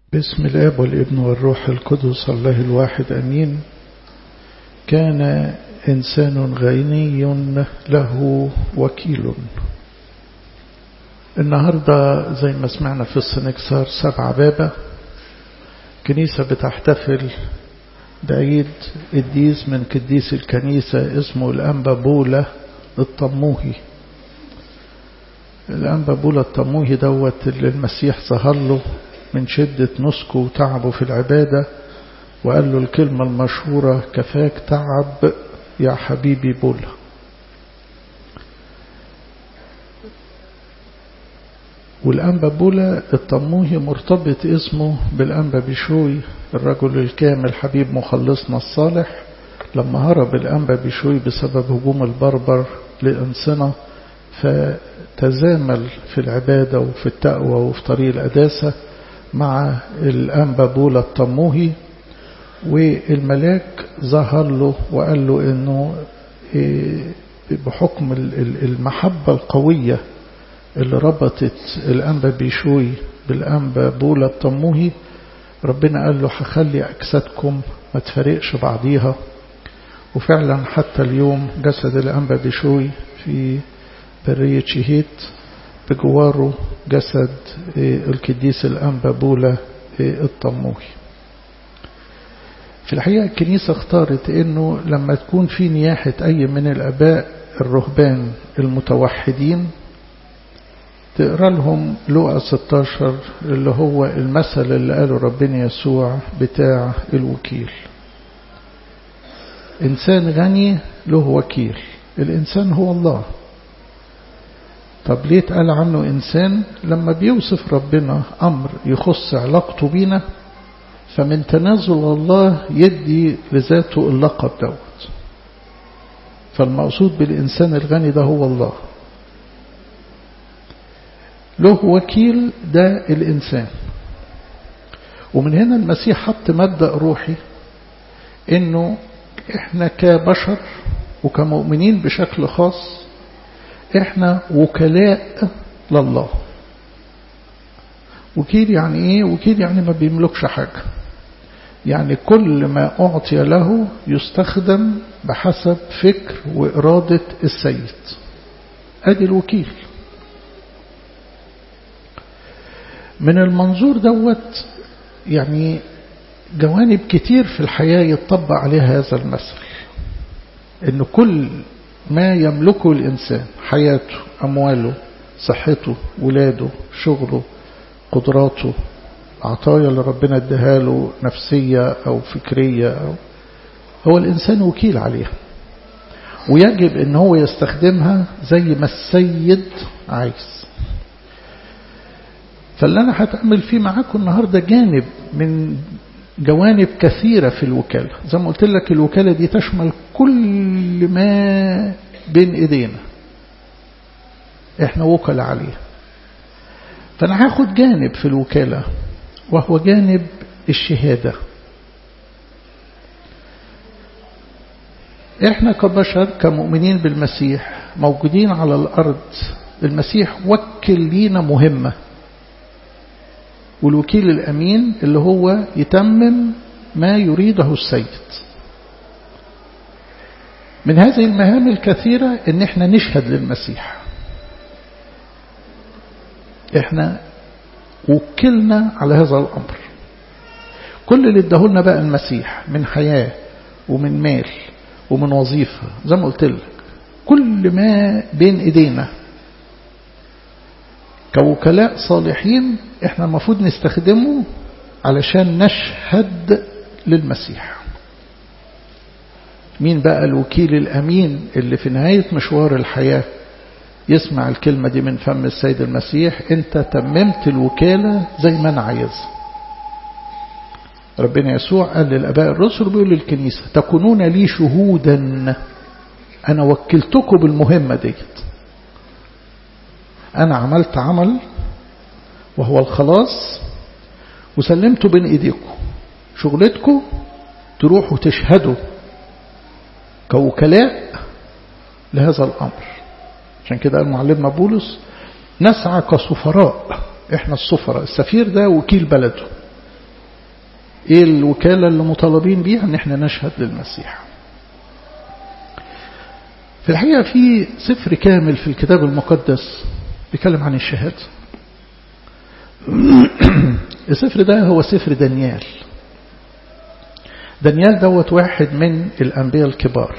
باسم الاب والابن والروح القدس الله الواحد امين كان انسان غني له وكيل النهارده زي ما سمعنا في السنكسار سبع بابا كنيسة بتحتفل بعيد قديس من قديس الكنيسة اسمه الأنبا بولا الطموهي الأنبا بولا الطموهي دوت اللي المسيح ظهر له من شدة نسكه وتعبه في العبادة وقال له الكلمة المشهورة كفاك تعب يا حبيبي بولا والأنبا بولا الطموهي مرتبط اسمه بالأنبا بشوي الرجل الكامل حبيب مخلصنا الصالح لما هرب الأنبا بشوي بسبب هجوم البربر لأنصنة فتزامل في العبادة وفي التقوى وفي طريق القداسة مع الأنبا بولا الطموهي والملاك ظهر له وقال له انه بحكم المحبة القوية اللي ربطت الأنبا بيشوي بالأنبا بولا الطموهي ربنا قال له هخلي أجسادكم ما تفرقش بعضيها وفعلا حتى اليوم جسد الأنبا بيشوي في برية شهيت بجواره جسد القديس الأنبا بولا الطموهي في الحقيقة الكنيسة اختارت انه لما تكون في نياحة اي من الاباء الرهبان المتوحدين تقرا لهم لقى 16 اللي هو المثل اللي قاله ربنا يسوع بتاع الوكيل انسان غني له وكيل الانسان هو الله طب ليه اتقال عنه انسان لما بيوصف ربنا امر يخص علاقته بينا فمن تنازل الله يدي لذاته اللقب دوت فالمقصود بالإنسان الغني ده هو الله له وكيل ده الإنسان ومن هنا المسيح حط مبدأ روحي إنه إحنا كبشر وكمؤمنين بشكل خاص إحنا وكلاء لله وكيل يعني إيه وكيل يعني ما بيملكش حاجة يعني كل ما أعطي له يستخدم بحسب فكر وإرادة السيد أدي الوكيل من المنظور دوت يعني جوانب كتير في الحياة يطبق عليها هذا المثل إن كل ما يملكه الإنسان حياته أمواله صحته ولاده شغله قدراته العطايا اللي ربنا اداها له نفسية أو فكرية أو هو الإنسان وكيل عليها ويجب ان هو يستخدمها زي ما السيد عايز فاللي أنا هتعمل فيه معاكم النهاردة جانب من جوانب كثيرة في الوكالة زي ما قلت لك الوكالة دي تشمل كل ما بين ايدينا احنا وكلاء عليها فأنا هاخد جانب في الوكالة وهو جانب الشهادة احنا كبشر كمؤمنين بالمسيح موجودين على الأرض المسيح وكل لينا مهمة والوكيل الأمين اللي هو يتمم ما يريده السيد من هذه المهام الكثيرة ان احنا نشهد للمسيح احنا وكلنا على هذا الأمر كل اللي ادهولنا بقى المسيح من حياة ومن مال ومن وظيفة زي ما قلت لك كل ما بين ايدينا كوكلاء صالحين احنا المفروض نستخدمه علشان نشهد للمسيح مين بقى الوكيل الأمين اللي في نهاية مشوار الحياة يسمع الكلمة دي من فم السيد المسيح انت تممت الوكالة زي ما انا عايز ربنا يسوع قال للأباء الرسل بيقول للكنيسة تكونون لي شهودا أنا وكلتكم بالمهمة ديت أنا عملت عمل وهو الخلاص وسلمته بين إيديكم شغلتكم تروحوا تشهدوا كوكلاء لهذا الأمر عشان كده قال معلمنا بولس نسعى كسفراء احنا السفراء السفير ده وكيل بلده ايه الوكالة اللي مطالبين بيها ان احنا نشهد للمسيح في الحقيقة في سفر كامل في الكتاب المقدس بيتكلم عن الشهادة السفر ده هو سفر دانيال دانيال دوت واحد من الأنبياء الكبار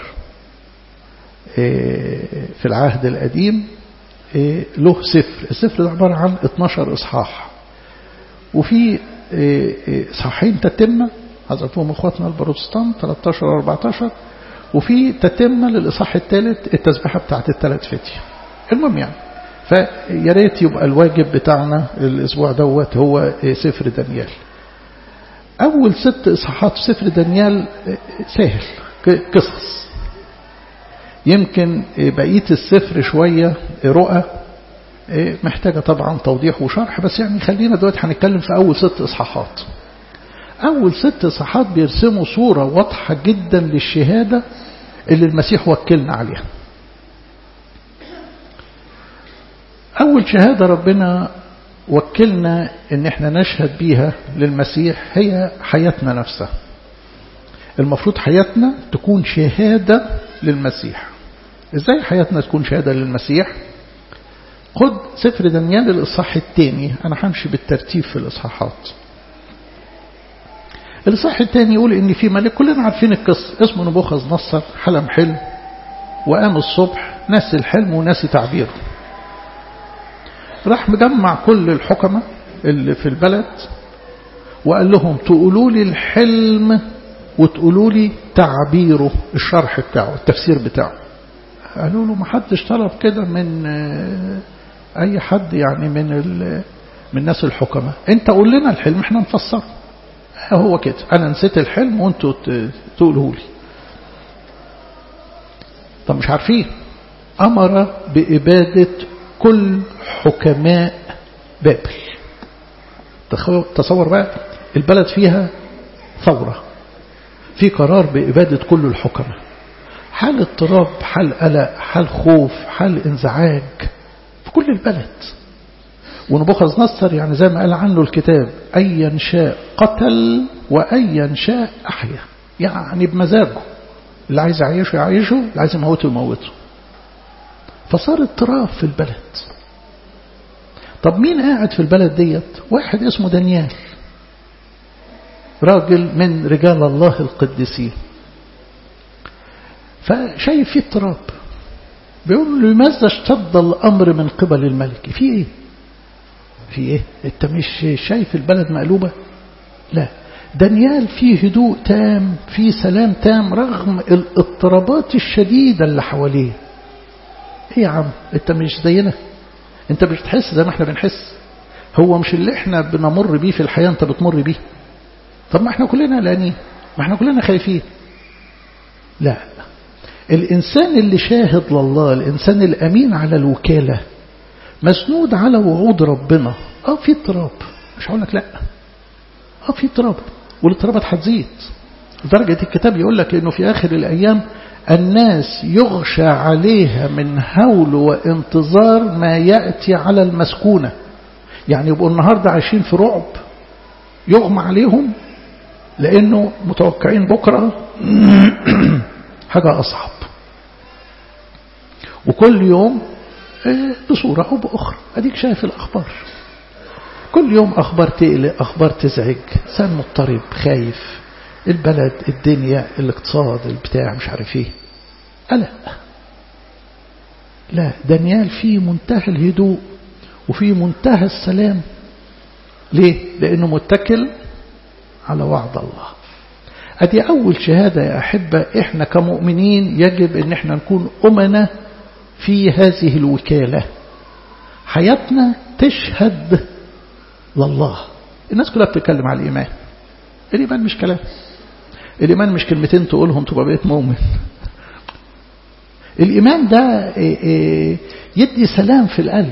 في العهد القديم له سفر السفر ده عبارة عن 12 إصحاح وفي إصحاحين تتمة حذفوهم إخواتنا البروتستان 13 و 14 وفي تتمة للإصحاح الثالث التسبيحة بتاعت الثلاث فتية المهم يعني فيا ريت يبقى الواجب بتاعنا الأسبوع دوت هو سفر دانيال أول ست إصحاحات في سفر دانيال سهل قصص يمكن بقية السفر شوية رؤى محتاجة طبعا توضيح وشرح بس يعني خلينا دلوقتي هنتكلم في أول ست إصحاحات أول ست إصحاحات بيرسموا صورة واضحة جدا للشهادة اللي المسيح وكلنا عليها أول شهادة ربنا وكلنا إن احنا نشهد بيها للمسيح هي حياتنا نفسها المفروض حياتنا تكون شهادة للمسيح ازاي حياتنا تكون شهادة للمسيح خد سفر دانيال الإصحاح الثاني أنا همشي بالترتيب في الإصحاحات الإصحاح الثاني يقول إن في ملك كلنا عارفين القصة اسمه نبوخذ نصر حلم حلم وقام الصبح ناسي الحلم وناسي تعبيره راح مجمع كل الحكمة اللي في البلد وقال لهم تقولوا لي الحلم وتقولوا لي تعبيره الشرح بتاعه التفسير بتاعه قالوا له ما حدش طلب كده من اي حد يعني من من الناس الحكماء انت قول لنا الحلم احنا نفسره هو كده انا نسيت الحلم وانتوا تقولوا لي طب مش عارفين امر باباده كل حكماء بابل تصور بقى البلد فيها ثوره في قرار بإبادة كل الحكماء حال اضطراب حال قلق حال خوف حال انزعاج في كل البلد ونبوخذ نصر يعني زي ما قال عنه الكتاب أيا شاء قتل وأيا شاء أحيا يعني بمزاجه اللي عايز يعيشه يعيشه اللي عايز يموته يموته فصار اضطراب في البلد طب مين قاعد في البلد ديت واحد اسمه دانيال راجل من رجال الله القديسين فشايف فيه اضطراب بيقول له لماذا اشتد الأمر من قبل الملك في ايه في ايه انت مش شايف البلد مقلوبة لا دانيال فيه هدوء تام فيه سلام تام رغم الاضطرابات الشديدة اللي حواليه ايه يا عم انت مش زينا انت مش بتحس زي ما احنا بنحس هو مش اللي احنا بنمر بيه في الحياة انت بتمر بيه طب ما احنا كلنا قلقانين ما احنا كلنا خايفين لا الإنسان اللي شاهد لله الإنسان الأمين على الوكالة مسنود على وعود ربنا اه في اضطراب مش هقول لك لا اه في اضطراب والاضطرابات هتزيد لدرجة الكتاب يقول لك انه في آخر الأيام الناس يغشى عليها من هول وانتظار ما يأتي على المسكونة يعني يبقوا النهاردة عايشين في رعب يغمى عليهم لأنه متوقعين بكرة حاجة أصعب وكل يوم بصورة أو بأخرى أديك شايف الأخبار كل يوم أخبار تقلق أخبار تزعج إنسان مضطرب خايف البلد الدنيا الاقتصاد البتاع مش عارف ايه قلق لا دانيال في منتهى الهدوء وفي منتهى السلام ليه لأنه متكل على وعد الله أدي أول شهادة يا أحبة إحنا كمؤمنين يجب أن إحنا نكون أمنا في هذه الوكالة حياتنا تشهد لله الناس كلها بتتكلم على الإيمان الإيمان مش كلام الإيمان مش كلمتين تقولهم تبقى بقيت مؤمن الإيمان ده يدي سلام في القلب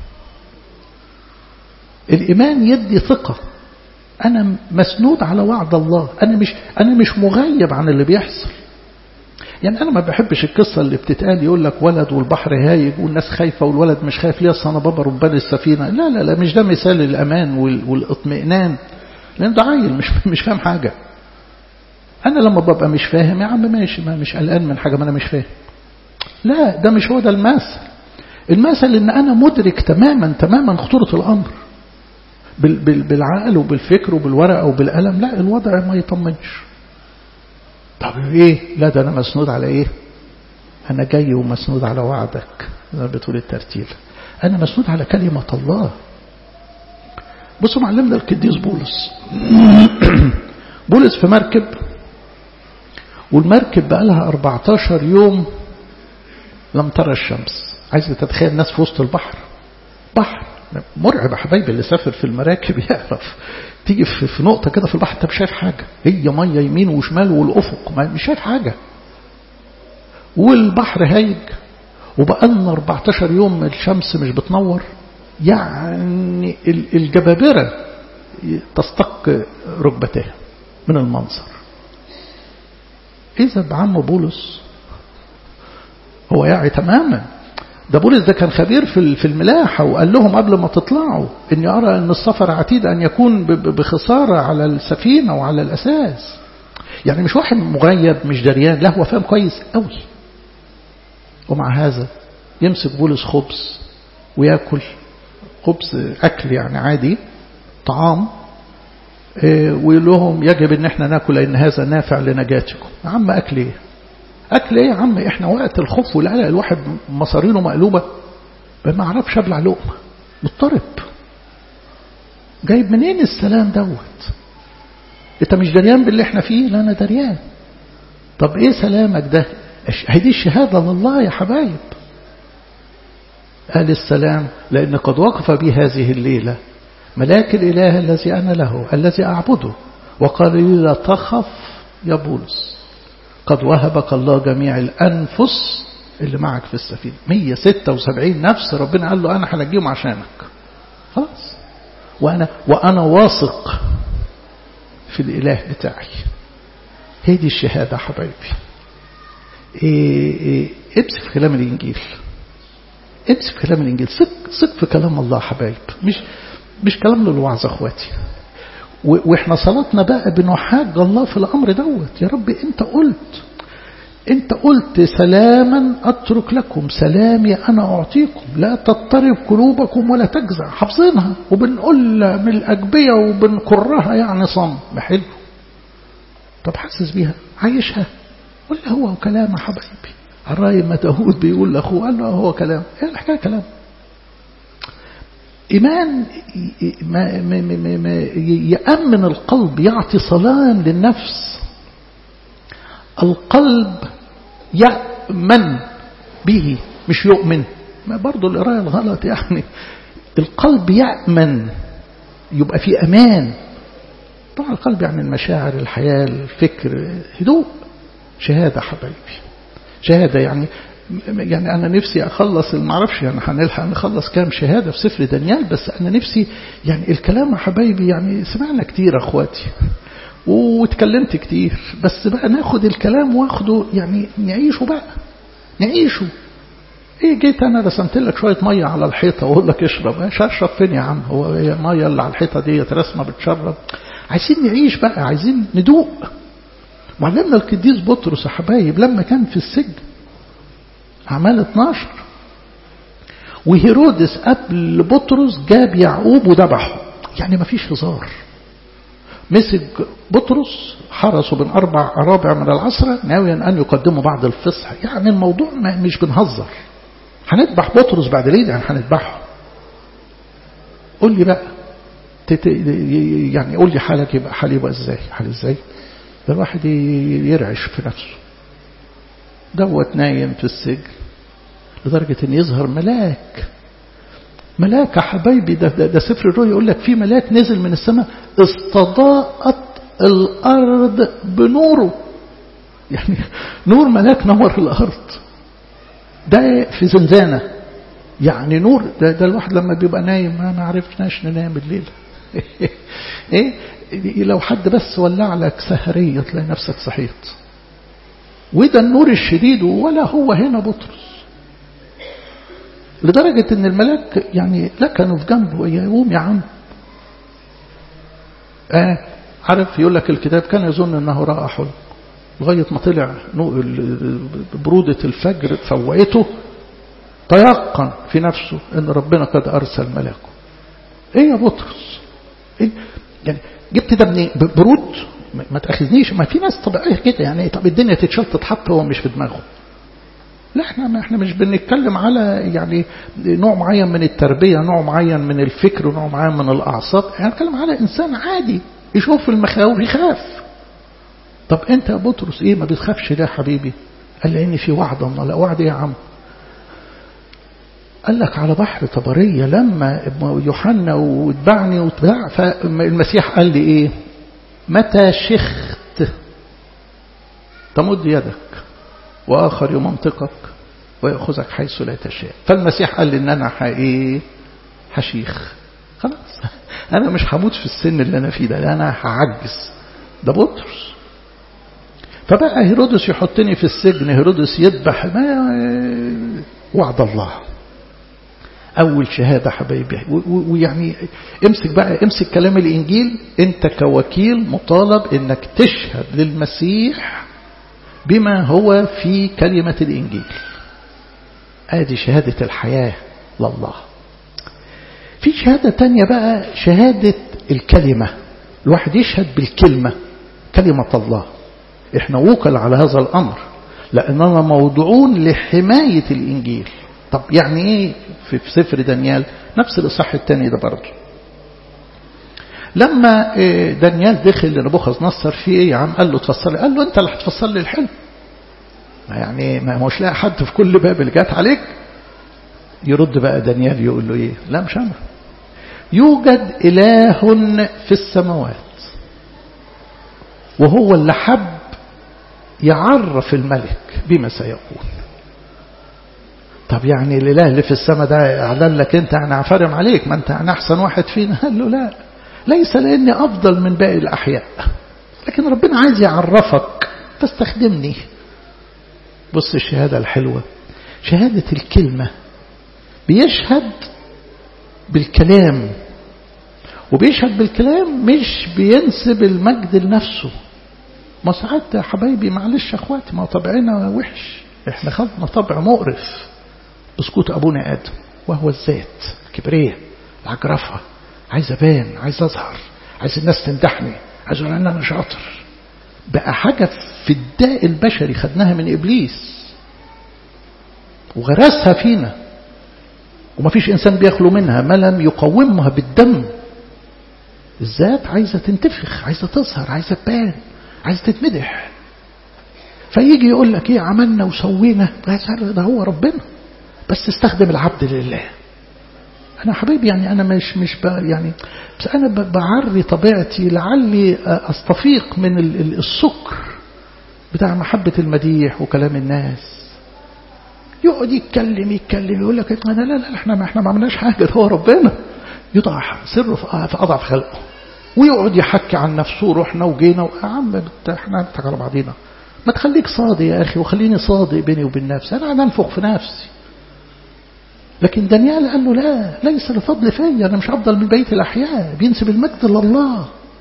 الإيمان يدي ثقة أنا مسنود على وعد الله أنا مش أنا مش مغيب عن اللي بيحصل يعني أنا ما بحبش القصة اللي بتتقال يقول لك ولد والبحر هايج والناس خايفة والولد مش خايف ليه أصل أنا بابا ربان السفينة لا لا لا مش ده مثال الأمان والاطمئنان لأن ده عيل مش مش فاهم حاجة أنا لما ببقى مش فاهم يا عم ماشي ما مش قلقان من حاجة ما أنا مش فاهم لا ده مش هو ده المثل المثل إن أنا مدرك تماما تماما خطورة الأمر بالعقل وبالفكر وبالورقة وبالقلم لا الوضع ما يطمنش طب ايه لا ده انا مسنود على ايه انا جاي ومسنود على وعدك زي بتقول الترتيل انا مسنود على كلمة الله بصوا معلمنا القديس بولس بولس في مركب والمركب بقى لها 14 يوم لم ترى الشمس عايز تتخيل الناس في وسط البحر بحر مرعب يا حبايبي اللي سافر في المراكب يعرف تيجي في نقطة كده في البحر انت مش شايف حاجة هي مية يمين وشمال والأفق مش شايف حاجة والبحر هايج وبقى لنا 14 يوم الشمس مش بتنور يعني الجبابرة تستق ركبتها من المنظر إذا بعم بولس هو يعي تماما ده بولس ده كان خبير في في الملاحة وقال لهم قبل ما تطلعوا إني أرى أن السفر عتيد أن يكون بخسارة على السفينة وعلى الأساس يعني مش واحد مغيب مش دريان لا هو فاهم كويس قوي ومع هذا يمسك بولس خبز ويأكل خبز أكل يعني عادي طعام ويقول لهم يجب ان احنا ناكل لان هذا نافع لنجاتكم يا عم اكل ايه اكل ايه يا عم احنا وقت الخوف والقلق الواحد مصارينه مقلوبه ما اعرفش ابلع لقمه مضطرب جايب منين السلام دوت انت مش دريان باللي احنا فيه لا انا دريان طب ايه سلامك ده هذه الشهاده لله يا حبايب قال السلام لان قد وقف بي هذه الليله ملاك الإله الذي أنا له الذي أعبده وقال لي لا تخف يا بولس قد وهبك الله جميع الأنفس اللي معك في السفينة 176 نفس ربنا قال له أنا هنجيهم عشانك خلاص وأنا, وأنا واثق في الإله بتاعي هي دي الشهادة حبايبي إيه إيه امسك في كلام الإنجيل امسك في كلام الإنجيل ثق ثق في كلام الله حبايب مش مش كلام للوعظ اخواتي واحنا صلاتنا بقى بنحاج الله في الامر دوت يا رب انت قلت انت قلت سلاما اترك لكم سلامي انا اعطيكم لا تضطرب قلوبكم ولا تجزع حافظينها وبنقول من الاجبيه وبنكرها يعني صم حلو طب حاسس بيها عايشها ولا هو كلام يا حبايبي الراي ما داود بيقول لاخوه قال له هو كلام ايه الحكايه كلام إيمان ما ما ما ما يأمن القلب يعطي صلام للنفس القلب يأمن به مش يؤمن ما برضو القراية الغلط يعني القلب يأمن يبقى في أمان طبعا القلب يعني المشاعر الحياة الفكر هدوء شهادة حبايبي شهادة يعني يعني أنا نفسي أخلص المعرفش يعني هنلحق نخلص كام شهادة في سفر دانيال بس أنا نفسي يعني الكلام يا حبايبي يعني سمعنا كتير أخواتي واتكلمت كتير بس بقى ناخد الكلام واخده يعني نعيشه بقى نعيشه ايه جيت انا رسمت لك شويه ميه على الحيطه واقول لك اشرب مش هشرب فين يا عم هو الميه اللي على الحيطه ديت رسمه بتشرب عايزين نعيش بقى عايزين ندوق معلمنا القديس بطرس يا حبايب لما كان في السجن أعمال 12 وهيرودس قبل بطرس جاب يعقوب وذبحه يعني ما فيش هزار مسك بطرس حرسه بين أربع أرابع من العصرة ناويا أن يقدموا بعد الفصح يعني الموضوع مش بنهزر هنذبح بطرس بعد العيد يعني هنذبحه قول لي بقى يعني قول لي حالك يبقى حالي يبقى ازاي حال ازاي ده الواحد يرعش في نفسه دوت نايم في السجن لدرجة ان يظهر ملاك ملاك يا حبايبي ده, ده, ده سفر الرؤيا يقول لك في ملاك نزل من السماء استضاءت الأرض بنوره يعني نور ملاك نور الأرض ده في زنزانة يعني نور ده, ده الواحد لما بيبقى نايم ما عرفناش ننام الليل ايه لو حد بس ولع لك سهرية تلاقي نفسك صحيت وده النور الشديد ولا هو هنا بطرس لدرجة ان الملاك يعني لكنوا في جنبه يقوم يا عم آه عارف يقول لك الكتاب كان يظن أنه رأى حلم لغاية ما طلع برودة الفجر فوقته تيقن في نفسه أن ربنا قد أرسل ملاكه إيه يا بطرس إيه؟ يعني جبت ده منين برود ما تأخذنيش ما في ناس طبيعية كده يعني طب الدنيا تتشال تتحط هو مش في دماغه لا احنا ما احنا مش بنتكلم على يعني نوع معين من التربية نوع معين من الفكر ونوع معين من الأعصاب احنا بنتكلم على إنسان عادي يشوف المخاوف يخاف طب انت يا بطرس ايه ما بتخافش ليه يا حبيبي قال لي ان في وعد الله لا وعد يا عم قال لك على بحر طبرية لما يوحنا واتبعني واتباع فالمسيح قال لي ايه متى شخت تمد يدك وآخر يمنطقك ويأخذك حيث لا تشاء فالمسيح قال لي ان انا ايه هشيخ خلاص انا مش هموت في السن اللي انا فيه ده انا هعجز ده بطرس فبقى هيرودس يحطني في السجن هيرودس يذبح ما وعد الله أول شهادة حبايبي ويعني امسك بقى امسك كلام الإنجيل أنت كوكيل مطالب أنك تشهد للمسيح بما هو في كلمة الإنجيل ادي شهادة الحياة لله في شهادة تانية بقى شهادة الكلمة الواحد يشهد بالكلمة كلمة الله احنا وكل على هذا الأمر لأننا موضوعون لحماية الإنجيل طب يعني ايه في سفر دانيال نفس الإصحاح الثاني ده برضه لما دانيال دخل لنبوخذ نصر في ايه يا عم قال له تفسر لي قال له انت اللي هتفسر لي الحلم يعني ما مش لاقي حد في كل باب اللي جات عليك يرد بقى دانيال يقول له ايه لا مش انا يوجد اله في السماوات وهو اللي حب يعرف الملك بما سيكون طب يعني الاله اللي في السماء ده اعلن لك انت انا عفرم عليك ما انت انا احسن واحد فينا قال له لا ليس لاني افضل من باقي الاحياء لكن ربنا عايز يعرفك فاستخدمني بص الشهادة الحلوة شهادة الكلمة بيشهد بالكلام وبيشهد بالكلام مش بينسب المجد لنفسه ما ساعات يا حبايبي معلش يا اخواتي ما طبعنا وحش احنا خدنا طبع مقرف اسكت ابونا ادم وهو الذات الكبرياء العجرفه عايز ابان عايز اظهر عايز الناس تمدحني عايز اقول ان انا شاطر بقى حاجه في الداء البشري خدناها من ابليس وغرسها فينا ومفيش انسان بيخلو منها ما لم يقومها بالدم الذات عايزه تنتفخ عايزه تظهر عايزه تبان عايزه تتمدح فيجي يقول لك ايه عملنا وسوينا ده هو ربنا بس استخدم العبد لله انا حبيبي يعني انا مش مش يعني بس انا بعري طبيعتي لعلي استفيق من السكر بتاع محبة المديح وكلام الناس يقعد يتكلم يتكلم يقول لك لا لا لا احنا ما احنا ما عملناش حاجه ده هو ربنا يضع سره في اضعف خلقه ويقعد يحكي عن نفسه رحنا وجينا يا عم احنا نضحك على بعضينا ما تخليك صادق يا اخي وخليني صادق بيني وبين نفسي انا قاعد انفخ في نفسي لكن دانيال قال له لا ليس الفضل فيا انا مش افضل من بيت الاحياء بينسب المجد لله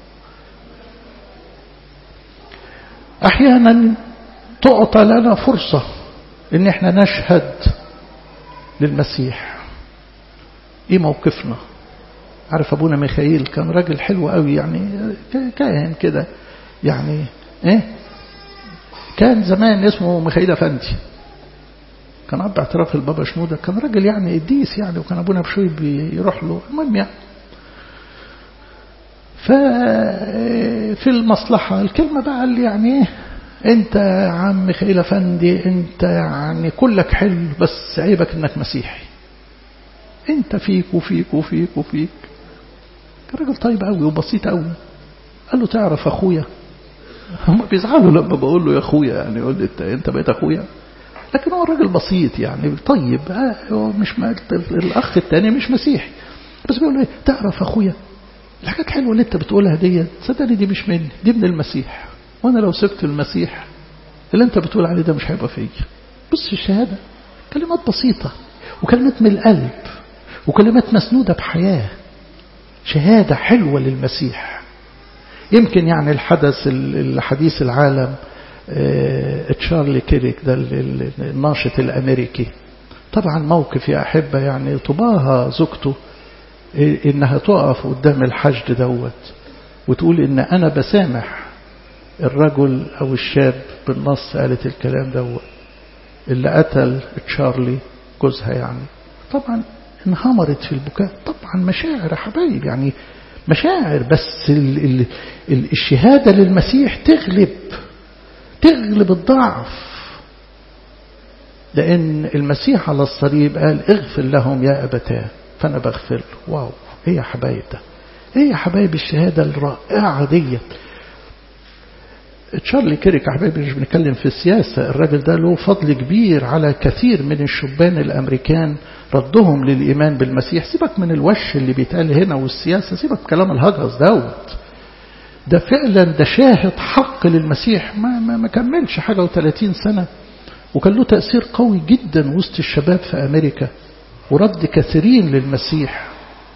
احيانا تعطى لنا فرصه ان احنا نشهد للمسيح ايه موقفنا عارف ابونا ميخائيل كان راجل حلو قوي يعني كاهن كده يعني ايه كان زمان اسمه ميخائيل افندي كان اب اعتراف البابا شنودة كان راجل يعني قديس يعني وكان ابونا بشوي بيروح له المهم يعني ففي المصلحة الكلمة بقى اللي يعني ايه انت يا عم ميخائيل افندي انت يعني كلك حلو بس عيبك انك مسيحي انت فيك وفيك وفيك وفيك كان راجل طيب قوي وبسيط قوي قال له تعرف اخويا هم بيزعلوا لما بقول له يا اخويا يعني يقول لي انت انت بقيت اخويا لكن هو الراجل بسيط يعني طيب هو مش ما الاخ الثاني مش مسيحي بس بيقول له تعرف اخويا الحاجات الحلوه اللي انت بتقولها دي صدقني دي مش مني دي من المسيح وانا لو سبت المسيح اللي انت بتقول عليه ده مش هيبقى فيا بص الشهاده كلمات بسيطه وكلمات من القلب وكلمات مسنوده بحياه شهاده حلوه للمسيح يمكن يعني الحدث الحديث العالم تشارلي كيريك ده الناشط الأمريكي طبعا موقف يا أحبة يعني طباها زوجته إنها تقف قدام الحشد دوت وتقول إن أنا بسامح الرجل أو الشاب بالنص قالت الكلام دوت اللي قتل تشارلي جوزها يعني طبعا انهمرت في البكاء طبعا مشاعر يا حبايب يعني مشاعر بس ال ال ال الشهادة للمسيح تغلب تغلب الضعف لأن المسيح على الصليب قال اغفر لهم يا أبتاه فأنا بغفر له واو ايه يا حبايب ده ايه يا حبايب الشهادة الرائعة ديت تشارلي كيريك يا حبايبي مش بنتكلم في السياسة الراجل ده له فضل كبير على كثير من الشبان الأمريكان ردهم للإيمان بالمسيح سيبك من الوش اللي بيتقال هنا والسياسة سيبك كلام الهجرس دوت ده فعلا ده شاهد حق للمسيح ما, ما, ما كملش حاجة و30 سنة وكان له تأثير قوي جدا وسط الشباب في أمريكا ورد كثيرين للمسيح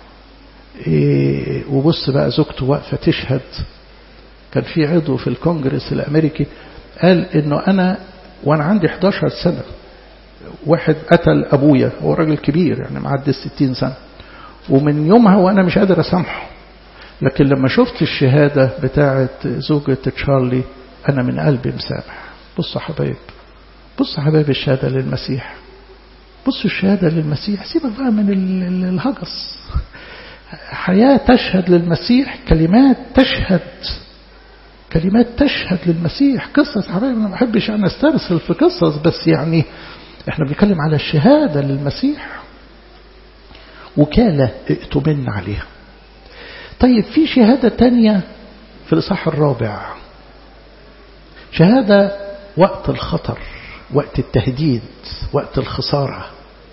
إيه وبص بقى زوجته واقفة تشهد كان في عضو في الكونجرس الأمريكي قال إنه أنا وأنا عندي 11 سنة واحد قتل أبويا هو راجل كبير يعني معدي الستين سنة ومن يومها وأنا مش قادر أسامحه لكن لما شفت الشهادة بتاعة زوجة تشارلي أنا من قلبي مسامح بصوا حبايب بصوا حبايب الشهادة للمسيح بصوا الشهادة للمسيح سيبك بقى من الهجس حياة تشهد للمسيح كلمات تشهد كلمات تشهد للمسيح قصص حبايب أنا ما بحبش أنا استرسل في قصص بس يعني احنا بنتكلم على الشهادة للمسيح وكالة ائتمن عليها طيب في شهادة تانية في الإصحاح الرابع شهادة وقت الخطر وقت التهديد وقت الخسارة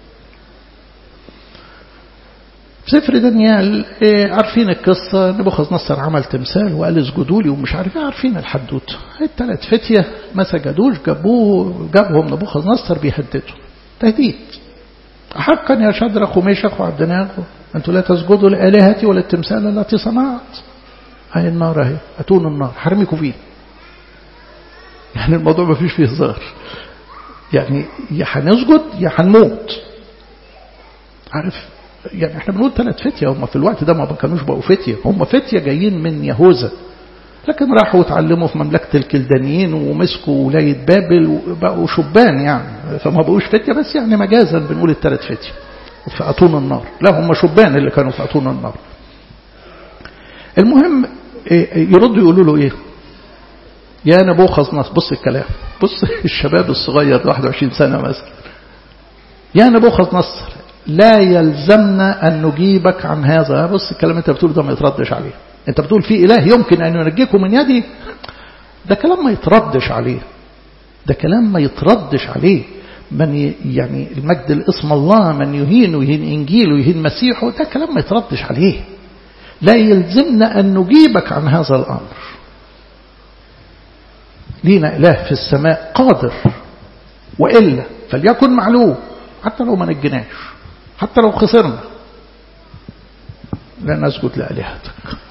في سفر دانيال عارفين القصة نبوخذ نصر عمل تمثال وقال اسجدوا لي ومش عارف عارفين الحدوته الثلاث فتية ما سجدوش جابوه جابهم نبوخذ نصر بيهددوا تهديد حقا يا شدرخ وميشخ وعبدناغ أنتم لا تسجدوا لآلهتي ولا التمثال التي صنعت هاي النار اهي أتون النار حرمكم فيه يعني الموضوع ما فيش فيه هزار يعني يا هنسجد يا هنموت عارف يعني احنا بنقول ثلاث فتية هم في الوقت ده ما كانوش بقوا فتية هم فتية جايين من يهوذا لكن راحوا اتعلموا في مملكة الكلدانيين ومسكوا ولاية بابل وبقوا شبان يعني فما بقوش فتية بس يعني مجازا بنقول الثلاث فتية في أتون النار لا هم شبان اللي كانوا في أتون النار المهم يردوا يقولوا له ايه يا نبوخذ نصر بص الكلام بص الشباب الصغير 21 سنة مثلا يا نبوخذ نصر لا يلزمنا أن نجيبك عن هذا بص الكلام انت بتقول ده ما يتردش عليه انت بتقول في إله يمكن أن ينجيكم من يدي ده كلام ما يتردش عليه ده كلام ما يتردش عليه من يعني المجد الاسم الله من يهين ويهين إنجيل ويهين مسيحه ده كلام ما يتردش عليه لا يلزمنا أن نجيبك عن هذا الأمر لينا إله في السماء قادر وإلا فليكن معلوم حتى لو ما نجناش حتى لو خسرنا لا نسجد لآلهتك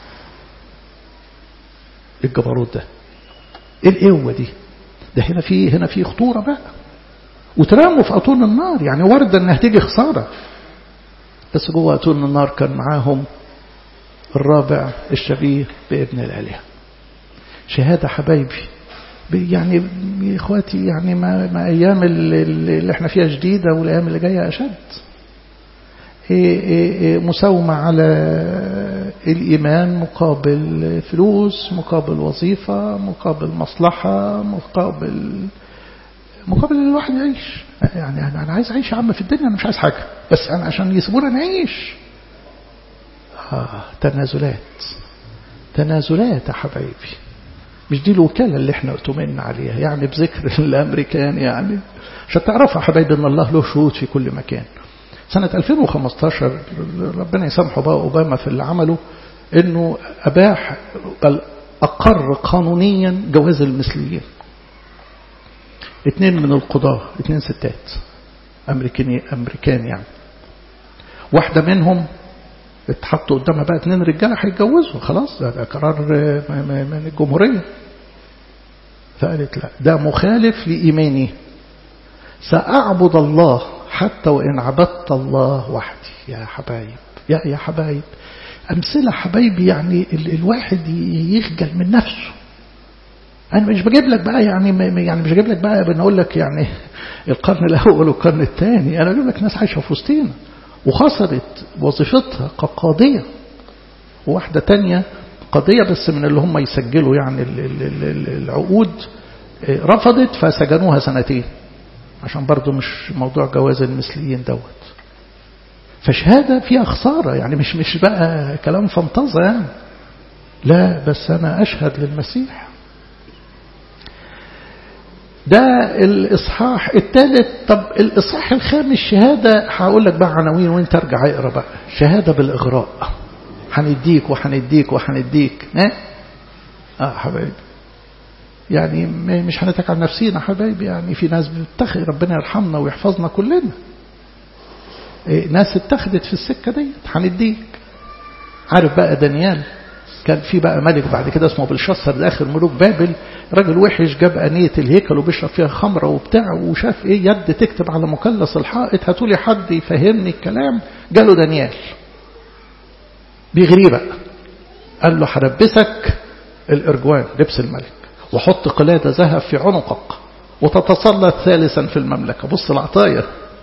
الجبروت ده ايه القوة دي ده هنا في هنا في خطورة بقى وتراموا في أطون النار يعني وردة انها تيجي خسارة بس جوه أطون النار كان معاهم الرابع الشبيه بابن الآلهة شهادة حبايبي يعني يا اخواتي يعني ما, ما ايام اللي احنا فيها جديدة والايام اللي جاية اشد إيه إيه مساومة على الإيمان مقابل فلوس مقابل وظيفة مقابل مصلحة مقابل مقابل الواحد يعيش يعني أنا عايز أعيش يا عم في الدنيا أنا مش عايز حاجة بس أنا عشان يسيبونا نعيش آه تنازلات تنازلات يا حبايبي مش دي الوكالة اللي احنا اؤتمنا عليها يعني بذكر الأمريكان يعني عشان تعرفوا حبايبي أن الله له شهود في كل مكان سنة 2015 ربنا يسامحه بقى أوباما في اللي عمله أنه أباح بل أقر قانونيا جواز المثليين اثنين من القضاة اثنين ستات أمريكاني أمريكان يعني واحدة منهم اتحطوا قدامها بقى اتنين رجاله هيتجوزوا خلاص ده, ده قرار من الجمهوريه فقالت لا ده مخالف لايماني ساعبد الله حتى وان عبدت الله وحدي يا حبايب يا يا حبايب امثله حبايبي يعني ال الواحد يخجل من نفسه انا مش بجيب لك بقى يعني يعني مش بجيب لك بقى بنقول لك يعني القرن الاول والقرن الثاني انا بجيب لك ناس عايشه في وسطينا وخسرت وظيفتها كقاضية وواحدة تانية قضية بس من اللي هم يسجلوا يعني العقود رفضت فسجنوها سنتين عشان برضو مش موضوع جواز المثليين دوت فشهادة فيها خسارة يعني مش مش بقى كلام فانتظة يعني لا بس أنا أشهد للمسيح ده الإصحاح الثالث طب الإصحاح الخامس شهادة هقول لك بقى عناوين وانت ارجع اقرا بقى شهادة بالإغراء هنديك وهنديك وهنديك ها اه حبايبي يعني مش هنتك على نفسينا حبايبي يعني في ناس بتتخذ ربنا يرحمنا ويحفظنا كلنا إيه ناس اتخذت في السكة ديت هنديك عارف بقى دانيال كان في بقى ملك بعد كده اسمه بلشسر ده اخر ملوك بابل راجل وحش جاب انيه الهيكل وبيشرب فيها خمره وبتاع وشاف ايه يد تكتب على مثلث الحائط هاتوا لي حد يفهمني الكلام جاله دانيال بيغريه بقى قال له هلبسك الارجوان لبس الملك وحط قلاده ذهب في عنقك وتتسلط ثالثا في المملكه بص العطايا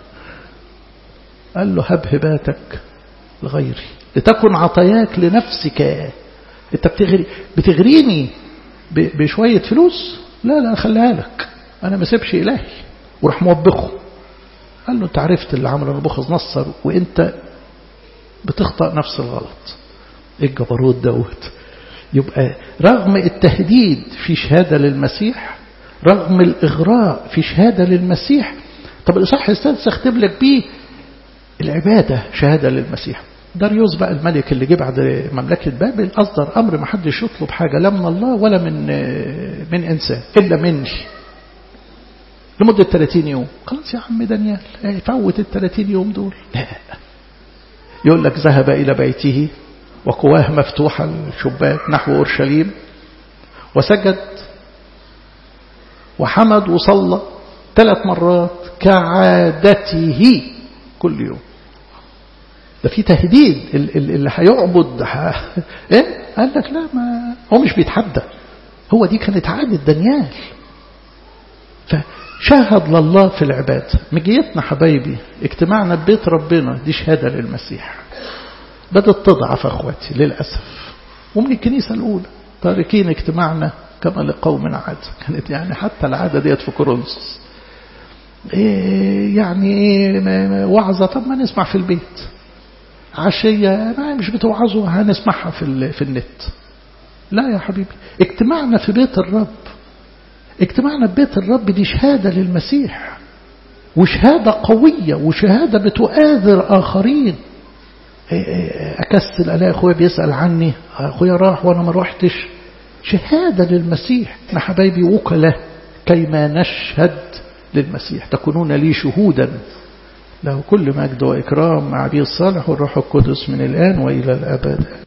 قال له هب هباتك لغيري لتكن عطاياك لنفسك انت بتغري بتغريني بشوية فلوس لا لا خليها لك انا ما سيبش الهي وراح موبخه قال له انت عرفت اللي عمله نبوخذ نصر وانت بتخطأ نفس الغلط ايه الجبروت دوت يبقى رغم التهديد في شهادة للمسيح رغم الإغراء في شهادة للمسيح طب الإصحاح السادس اختم لك بيه العبادة شهادة للمسيح داريوس بقى الملك اللي جه بعد مملكة بابل أصدر أمر ما حدش يطلب حاجة لا من الله ولا من من إنسان إلا مني لمدة 30 يوم خلاص يا عم دانيال فوت ال 30 يوم دول لا يقول لك ذهب إلى بيته وقواه مفتوحة الشباك نحو أورشليم وسجد وحمد وصلى ثلاث مرات كعادته كل يوم ده في تهديد اللي هيعبد ح... ايه قال لك لا ما هو مش بيتحدى هو دي كانت عادة دانيال فشهد لله في العبادة مجيتنا حبايبي اجتماعنا ببيت ربنا دي شهادة للمسيح بدأت تضعف أخواتي للأسف ومن الكنيسة الأولى تاركين اجتماعنا كما لقوم عاد كانت يعني حتى العادة ديت في كورنثوس إيه يعني إيه وعظة طب ما نسمع في البيت عشية ما مش بتوعظوا هنسمعها في, في النت لا يا حبيبي اجتماعنا في بيت الرب اجتماعنا في بيت الرب دي شهادة للمسيح وشهادة قوية وشهادة بتؤاذر آخرين أكسل ألاقي أخويا بيسأل عني أخويا راح وأنا ما روحتش شهادة للمسيح احنا حبايبي وكلاء كيما نشهد للمسيح تكونون لي شهودا له كل مجد وإكرام مع أبي الصالح والروح القدس من الآن وإلى الأبد